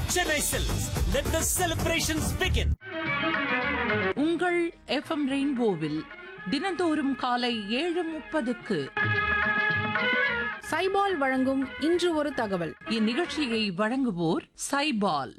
Chennai Silks. Let the celebrations begin. உங்கள் FM ரெயின்போவில் தினந்தோறும் காலை ஏழு முப்பதுக்கு சைபால் வழங்கும் இன்று ஒரு தகவல் இந்நிகழ்ச்சியை வழங்குவோர் சைபால்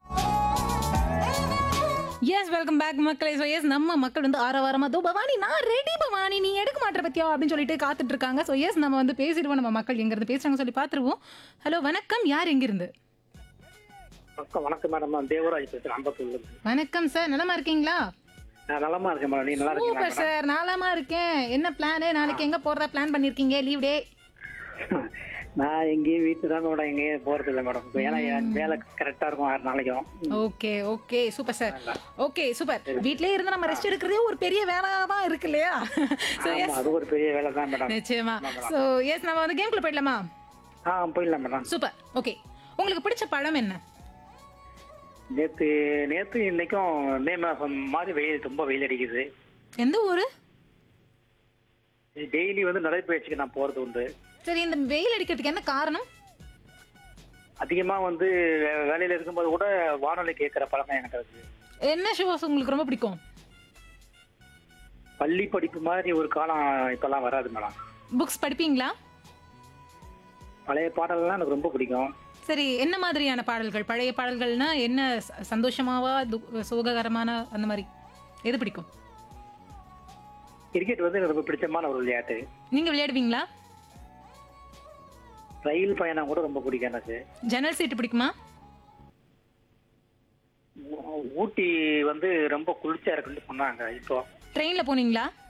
எஸ் வெல்கம் பேக் மக்களே ஸோ எஸ் நம்ம மக்கள் வந்து ஆரவாரமா தோ பவானி நான் ரெடி பவானி நீ எடுக்க மாட்டே பத்தியா அப்படின்னு சொல்லிட்டு காத்துட்டு இருக்காங்க ஸோ எஸ் நம்ம வந்து பேசிடுவோம் நம்ம மக்கள் எங்க இருந்து பேசுறாங்க சொல்லி பார்த்துருவோம் ஹலோ வணக்கம் யார் எங்கிருந்து வணக்கம் வணக்கம் மேடம் நான் தேவராஜ் பேசுறேன் அம்பத்தூர்ல இருந்து வணக்கம் சார் நலமா இருக்கீங்களா நான் நலமா இருக்கேன் மேடம் நீ நல்லா இருக்கீங்களா சூப்பர் சார் நலமா இருக்கேன் என்ன பிளானு நாளைக்கு எங்க போறதா பிளான் பண்ணிருக்கீங்க லீவ் டே மேடம்? நான் எங்கேயும் வீட்டு தான் மேடம் எங்கேயும் போறது இல்லை மேடம் இப்ப ஏன்னா என் வேலை கரெக்டா இருக்கும் ஆறு நாளைக்கும் okay okay super sir okay super வீட்லயே இருந்து நம்ம ரெஸ்ட் எடுக்கிறதே ஒரு பெரிய வேலையா தான் இருக்கு இல்லையா ஸோ ஆமா எஸ் அது ஒரு பெரிய வேலை தான் மேடம் நிச்சயமா ஸோ எஸ் நம்ம வந்து கேம்குள்ள போயிடலாமா ஆ போயிடலாம் மேடம் சூப்பர் ஓகே உங்களுக்கு பிடிச்ச பழம் என்ன நேத்து நேத்து இன்னைக்கும் மே மாசம் மாதிரி வெயில் ரொம்ப வெயில் அடிக்குது எந்த ஊரு டெய்லி வந்து நடைப்பயிற்சிக்கு நான் போறது உண்டு சரி இந்த வெயில் அடிக்கிறதுக்கு என்ன காரணம் அதிகமா வந்து வே- வேலையில இருக்கும்போது கூட வானொலி கேட்கிற பழக்கம் எனக்கு இருக்கு என்ன ஷோஸ் உங்களுக்கு ரொம்ப பிடிக்கும் பள்ளி படிப்பு மாதிரி ஒரு காலம் இப்பெல்லாம் வராது மேடம் புக்ஸ் படிப்பீங்களா பழைய பாடல்லாம் எனக்கு ரொம்ப பிடிக்கும் சரி என்ன மாதிரியான பாடல்கள் பழைய பாடல்கள்னா என்ன ச- சந்தோஷமாவா து- சோககரமான அந்த மாதிரி எது பிடிக்கும் கிரிக்கெட் வந்து எனக்கு ரொம்ப பிடிச்சமான ஒரு விளையாட்டு நீங்க விளையாடுவீங்களா ரயில் பயணம் கூட ரொம்ப பிடிக்கும் எனக்கு ஜன்னல் சீட்டு பிடிக்குமா ஊ- ஊட்டி வந்து ரொம்ப குளிர்ச்சியா இருக்குன்னு சொன்னாங்க இப்போ ட்ரெயின்ல போனீங்களா